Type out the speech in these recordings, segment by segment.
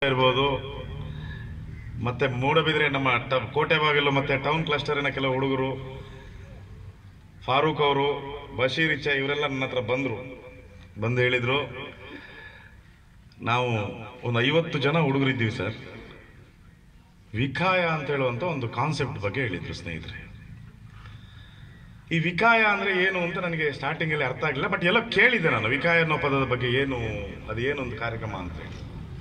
ಇರ್ಬೋದು ಮತ್ತೆ ಮೂಡಬಿದ್ರೆ ನಮ್ಮ ಟ- ಕೋಟೆ ಬಾಗಿಲು ಮತ್ತೆ ಟೌನ್ ಕ್ಲಸ್ಟರಿನ ಕೆಲವು ಹುಡುಗರು ಫಾರೂಕ್ ಅವರು ಬಶೀರ್ ಇಚ್ಚಾ ಇವರೆಲ್ಲ ನನ್ನ ಹತ್ರ ಬಂದರು ಬಂದು ಹೇಳಿದರು ನಾವು ಒಂದು ಐವತ್ತು ಜನ ಹುಡುಗರಿದ್ದೀವಿ ಸರ್ ವಿಕಾಯ ಅಂತ ಹೇಳುವಂಥ ಒಂದು ಕಾನ್ಸೆಪ್ಟ್ ಬಗ್ಗೆ ಹೇಳಿದ್ರು ಸ್ನೇಹಿತರೆ ಈ ವಿಕಾಯ ಅಂದ್ರೆ ಏನು ಅಂತ ನನಗೆ ಸ್ಟಾರ್ಟಿಂಗ್ ಅಲ್ಲಿ ಅರ್ಥ ಆಗಲಿಲ್ಲ ಬಟ್ ಎಲ್ಲ ಕೇಳಿದೆ ನಾನು ವಿಕಾಯ ಅನ್ನೋ ಪದದ ಬಗ್ಗೆ ಏನು ಅದು ಏನು ಒಂದು ಕಾರ್ಯಕ್ರಮ ಅಂತ ಹೇಳಿ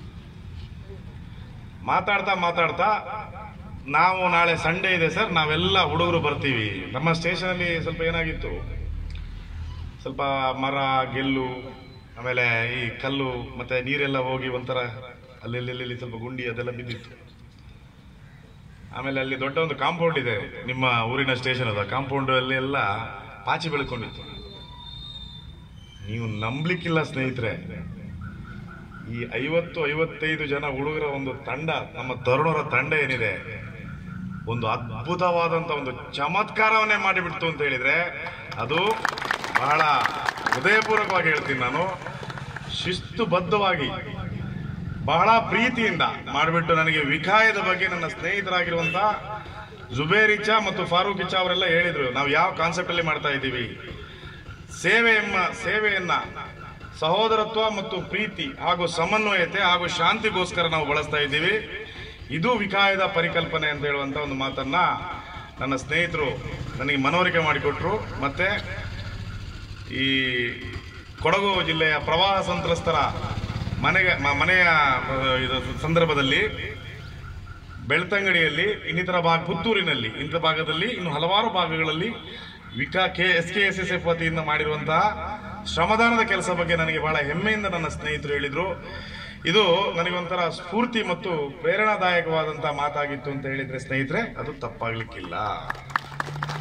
ಮಾತಾಡ್ತಾ ಮಾತಾಡ್ತಾ ನಾವು ನಾಳೆ ಸಂಡೇ ಇದೆ ಸರ್ ನಾವೆಲ್ಲ ಹುಡುಗರು ಬರ್ತೀವಿ ನಮ್ಮ ಸ್ಟೇಷನ್ ಅಲ್ಲಿ ಸ್ವಲ್ಪ ಏನಾಗಿತ್ತು ಸ್ವಲ್ಪ ಮರ ಗೆಲ್ಲು ಆಮೇಲೆ ಈ ಕಲ್ಲು ಮತ್ತೆ ನೀರೆಲ್ಲ ಹೋಗಿ ಒಂಥರ ಅಲ್ಲಿ ಅಲ್ಲಿ ಅಲ್ಲಿ ಸ್ವಲ್ಪ ಗುಂಡಿ ಅದೆಲ್ಲ ಬಿದ್ದಿತ್ತು ಆಮೇಲೆ ಅಲ್ಲಿ ದೊಡ್ಡ ಒಂದು ಕಾಂಪೌಂಡ್ ಇದೆ ನಿಮ್ಮ ಊರಿನ ಸ್ಟೇಷನ್ ಅದ ಕಾಂಪೌಂಡ್ ಅಲ್ಲಿ ಎಲ್ಲ ಪಾಚಿ ಬೆಳ್ಕೊಂಡಿತ್ತು ನೀವು ನಂಬ್ಲಿಕ್ಕಿಲ್ಲ ಸ್ನೇಹಿತರೆ ಈ ಐವತ್ತು ಐವತ್ತೈದು ಜನ ಹುಡುಗರ ಒಂದು ತಂಡ ನಮ್ಮ ತರುಣರ ತಂಡ ಏನಿದೆ ಒಂದು ಅದ್ಭುತವಾದಂತ ಒಂದು ಚಮತ್ಕಾರವನ್ನೇ ಮಾಡಿಬಿಡ್ತು ಅಂತ ಹೇಳಿದ್ರೆ ಅದು ಬಹಳ ಹೃದಯಪೂರ್ವಕವಾಗಿ ಹೇಳ್ತೀನಿ ನಾನು ಶಿಸ್ತುಬದ್ಧವಾಗಿ ಬಹಳ ಪ್ರೀತಿಯಿಂದ ಮಾಡಿಬಿಟ್ಟು ನನಗೆ ವಿಕಾಯದ ಬಗ್ಗೆ ನನ್ನ ಸ್ನೇಹಿತರಾಗಿರುವಂತ ಜುಬೇರ್ ಇಚ್ಚಾ ಮತ್ತು ಫಾರೂಕ್ ಇಚ್ಚಾ ಅವರೆಲ್ಲ ಹೇಳಿದ್ರು ನಾವು ಯಾವ ಕಾನ್ಸೆಪ್ಟ್ ಅಲ್ಲಿ ಮಾಡ್ತಾ ಇದ್ದೀವಿ ಸೇವೆ ಎಂಬ ಸೇವೆಯನ್ನ ಸಹೋದರತ್ವ ಮತ್ತು ಪ್ರೀತಿ ಹಾಗೂ ಸಮನ್ವಯತೆ ಹಾಗೂ ಶಾಂತಿಗೋಸ್ಕರ ನಾವು ಬಳಸ್ತಾ ಇದ್ದೀವಿ ಇದು ವಿಕಾಯದ ಪರಿಕಲ್ಪನೆ ಅಂತ ಹೇಳುವಂತ ಒಂದು ಮಾತನ್ನ ನನ್ನ ಸ್ನೇಹಿತರು ನನಗೆ ಮನವರಿಕೆ ಮಾಡಿಕೊಟ್ರು ಮತ್ತೆ ಈ ಕೊಡಗು ಜಿಲ್ಲೆಯ ಪ್ರವಾಹ ಸಂತ್ರಸ್ತರ ಮನೆಗೆ ಮ- ಮನೆಯ ಆ, ಇದು ಸಂದರ್ಭದಲ್ಲಿ ಬೆಳ್ತಂಗಡಿಯಲ್ಲಿ ಇನ್ನಿತರ ಭಾಗ ಪುತ್ತೂರಿನಲ್ಲಿ ಇಂಥ ಭಾಗದಲ್ಲಿ ಇನ್ನು ಹಲವಾರು ಭಾಗಗಳಲ್ಲಿ ವಿಕಾ K S K S S F ವತಿಯಿಂದ ಮಾಡಿರುವಂತಹ ಶ್ರಮದಾನದ ಕೆಲಸ ಬಗ್ಗೆ ನನಗೆ ಬಹಳ ಹೆಮ್ಮೆಯಿಂದ ನನ್ನ ಸ್ನೇಹಿತರು ಹೇಳಿದ್ರು ಇದು ನನಗೊಂಥರ ಸ್ಫೂರ್ತಿ ಮತ್ತು ಪ್ರೇರಣಾದಾಯಕವಾದಂತಹ ಮಾತಾಗಿತ್ತು ಅಂತ ಹೇಳಿದ್ರೆ ಸ್ನೇಹಿತರೆ ಅದು ತಪ್ಪಾಗ್ಲಿಕ್ಕಿಲ್ಲ